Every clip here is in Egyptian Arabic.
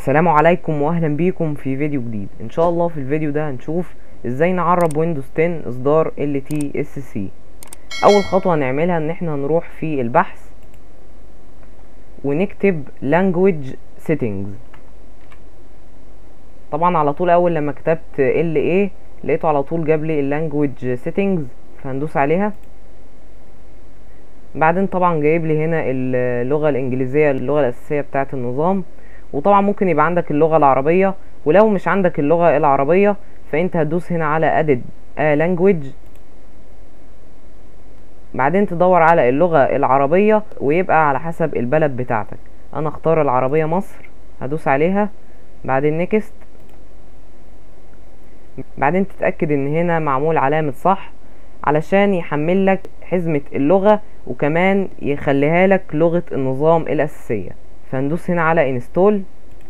السلام عليكم واهلا بيكم في فيديو جديد ان شاء الله في الفيديو ده هنشوف ازاي نعرب ويندوز 10 اصدار LTSC اول خطوة هنعملها ان احنا نروح في البحث ونكتب language settings طبعا على طول اول لما كتبت LA لقيته على طول جاب لي اللانجوج settings فهندوس عليها بعدين طبعا جايب لي هنا اللغة الانجليزية اللغة الاساسية بتاعة النظام وطبعا ممكن يبقى عندك اللغة العربية ولو مش عندك اللغة العربية فانت هتدوس هنا على edit a language بعدين تدور على اللغة العربية ويبقى على حسب البلد بتاعتك انا اختار العربية مصر هدوس عليها بعدين next بعدين تتأكد ان هنا معمول علامة صح علشان يحمل لك حزمة اللغة وكمان يخليها لك لغة النظام الأساسية فندوس هنا على انستول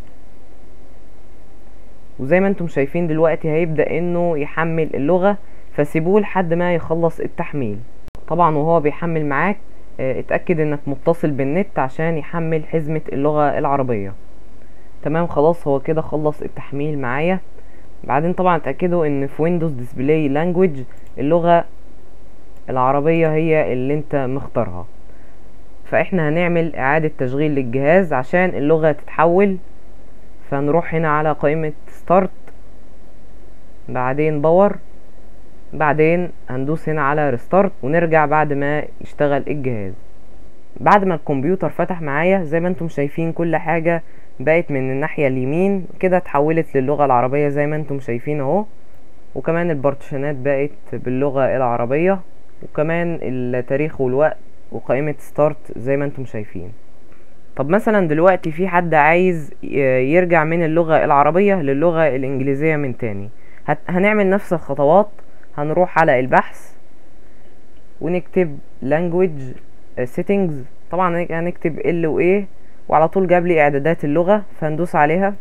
وزي ما انتم شايفين دلوقتي هيبدأ انه يحمل اللغة فسيبوه لحد ما يخلص التحميل طبعا وهو بيحمل معاك اه اتأكد انك متصل بالنت عشان يحمل حزمة اللغة العربية تمام خلاص هو كده خلص التحميل معايا بعدين طبعا اتأكدوا ان في ويندوز ديسبلاي لانجويج اللغة العربية هي اللي انت مختارها فاحنا هنعمل اعادة تشغيل للجهاز عشان اللغة تتحول فنروح هنا على قائمة ستارت بعدين باور بعدين هندوس هنا على ريستارت ونرجع بعد ما يشتغل الجهاز بعد ما الكمبيوتر فتح معايا زي ما انتم شايفين كل حاجة بقت من الناحية اليمين كده اتحولت للغة العربية زي ما انتم شايفين اهو وكمان البارتيشنات بقت باللغة العربية وكمان التاريخ والوقت وقائمة ستارت زي ما انتم شايفين طب مثلا دلوقتي في حد عايز يرجع من اللغة العربية للغة الانجليزية من تاني هنعمل نفس الخطوات هنروح على البحث ونكتب language settings طبعا هنكتب ال و A وعلى طول جاب لي اعدادات اللغة فندوس عليها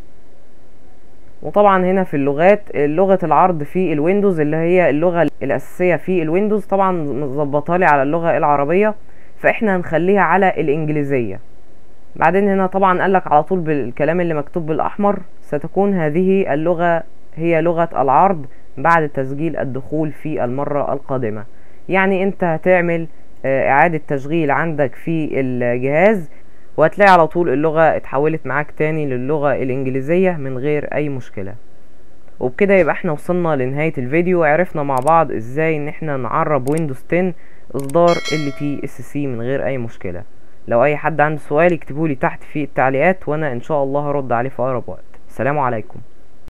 وطبعا هنا في اللغات لغة العرض في الويندوز اللي هي اللغة الأساسية في الويندوز طبعا مظبطها لي على اللغة العربية فاحنا هنخليها على الإنجليزية بعدين هنا طبعا قالك على طول بالكلام اللي مكتوب بالأحمر ستكون هذه اللغة هي لغة العرض بعد تسجيل الدخول في المرة القادمة يعني انت هتعمل اعادة تشغيل عندك في الجهاز وهتلاقي على طول اللغة اتحولت معاك تاني للغة الانجليزية من غير اي مشكلة وبكده يبقى احنا وصلنا لنهاية الفيديو وعرفنا مع بعض ازاي ان احنا نعرب ويندوز 10 اصدار LTSC من غير اي مشكلة لو اي حد عنده سؤال يكتبولي تحت في التعليقات وانا ان شاء الله هرد عليه في اقرب وقت السلام عليكم